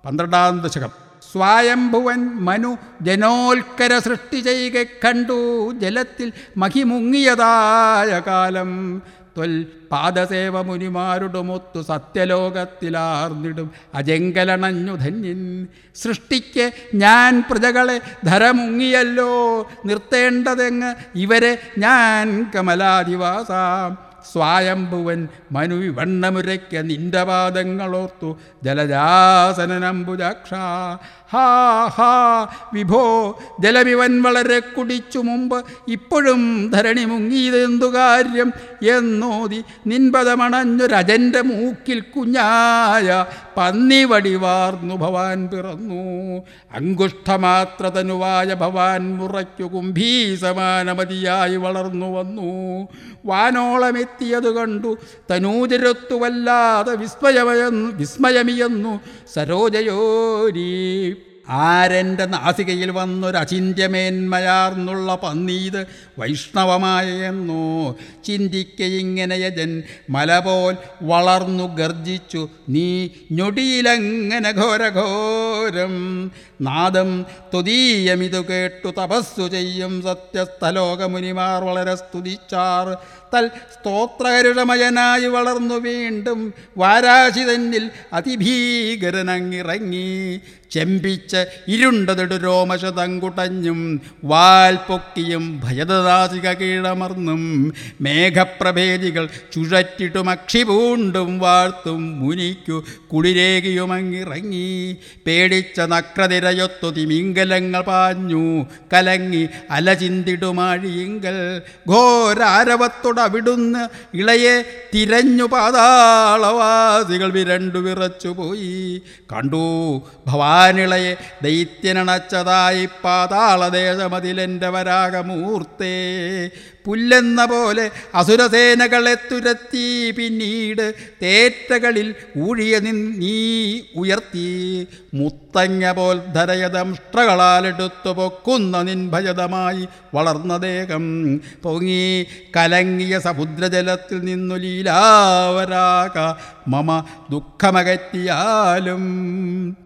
പന്ത്രണ്ടാം ദശകം സ്വായംഭുവൻ മനു ജനോൽക്കര സൃഷ്ടി ചെയ്യുക കണ്ടു ജലത്തിൽ മഹിമുങ്ങിയതായ കാലം ത്വൽ പാദസേവ മുനിമാരുടുമൊത്തു സത്യലോകത്തിലാർന്നിടും അജങ്കലണഞ്ഞു ധന്യൻ സൃഷ്ടിക്ക് ഞാൻ പ്രജകളെ ധരമുങ്ങിയല്ലോ നിർത്തേണ്ടതെങ്ങ് ഇവരെ ഞാൻ കമലാധിവാസാം സ്വായംഭുവൻ മനു വണ്ണമുരയ്ക്ക നിന്റെ പാദങ്ങളോർത്തു ജലജാസനംബുജാക്ഷ ഹാ ഹാ വിഭോ ജലമിവൻ വളരെ കുടിച്ചു മുമ്പ് ഇപ്പോഴും ധരണി മുങ്ങിയതെന്തു കാര്യം എന്നോതി നിൻപദമണഞ്ഞൊരജൻ്റെ മൂക്കിൽ കുഞ്ഞായ പന്നി വടിവാർന്നു ഭവാൻ പിറന്നു അങ്കുഷ്ഠമാത്ര തനുവായ ഭവാൻ മുറയ്ക്കു കുംഭീ സമാനമതിയായി വളർന്നു വന്നു വാനോളമെത്തിയതു കണ്ടു തനൂജരത്തു വല്ലാതെ വിസ്മയമയെന്നു വിസ്മയമിയെന്നു സരോജയോരീ ആരെൻ്റെ നാസികയിൽ വന്നൊരചിന്യമേന്മയാർന്നുള്ള പന്നീത് വൈഷ്ണവമായ എന്നോ ചിന്തിക്കയിങ്ങനെ യജൻ മല പോൽ വളർന്നു ഗർജിച്ചു നീ ഞൊടിയിലങ്ങനെ ഘോരഘോരം നാദം തുതീയമിതു കേട്ടു തപസ്സു ചെയ്യും സത്യസ്ഥലോകമുനിമാർ വളരെ സ്തുതിച്ചാർ തൽ സ്തോത്രകരുഷമയനായി വളർന്നു വീണ്ടും വാരാശി തന്നിൽ അതിഭീകരനങ്ങിറങ്ങി ചെമ്പിച്ച് ഇരുണ്ടതിടു രോമശതങ്കുടഞ്ഞും വാൽ പൊക്കിയും ഭയദാസിക കീഴമർന്നും മേഘപ്രഭേദികൾ ചുഴറ്റിട്ടും അക്ഷിപൂണ്ടും വാഴ്ത്തും മുനിക്കു കുളിരേകിയുമങ്ങിറങ്ങി പേടിച്ച നക്രതിരയൊത്തു തിമിംഗലങ്ങൾ പാഞ്ഞു കലങ്ങി അലചിന്തിടുമാഴിയിങ്കൽ ഘോരാരവത്തോടവിടുന്ന് ഇളയെ തിരഞ്ഞു പാതാളവാസികൾ വിരണ്ടു വിറച്ചുപോയി കണ്ടു ഭവാനിളയെ ദൈത്യനണച്ചതായി പാതാളദേശമതിലെൻ്റെ വരാകമൂർത്തേ പുല്ലെന്ന പോലെ അസുരസേനകളെ തുരത്തി പിന്നീട് തേറ്റകളിൽ ഊഴിയ നിൻ നീ ഉയർത്തി മുത്തങ്ങ പോൽ ധരയദംഷ്ട്രകളാലെടുത്തു പൊക്കുന്ന നിൻ ഭയതമായി വളർന്ന ദേഹം പൊങ്ങി കലങ്ങിയ സമുദ്രജലത്തിൽ നിന്നു ലീലാവരാക മമ ദുഃഖമകറ്റിയാലും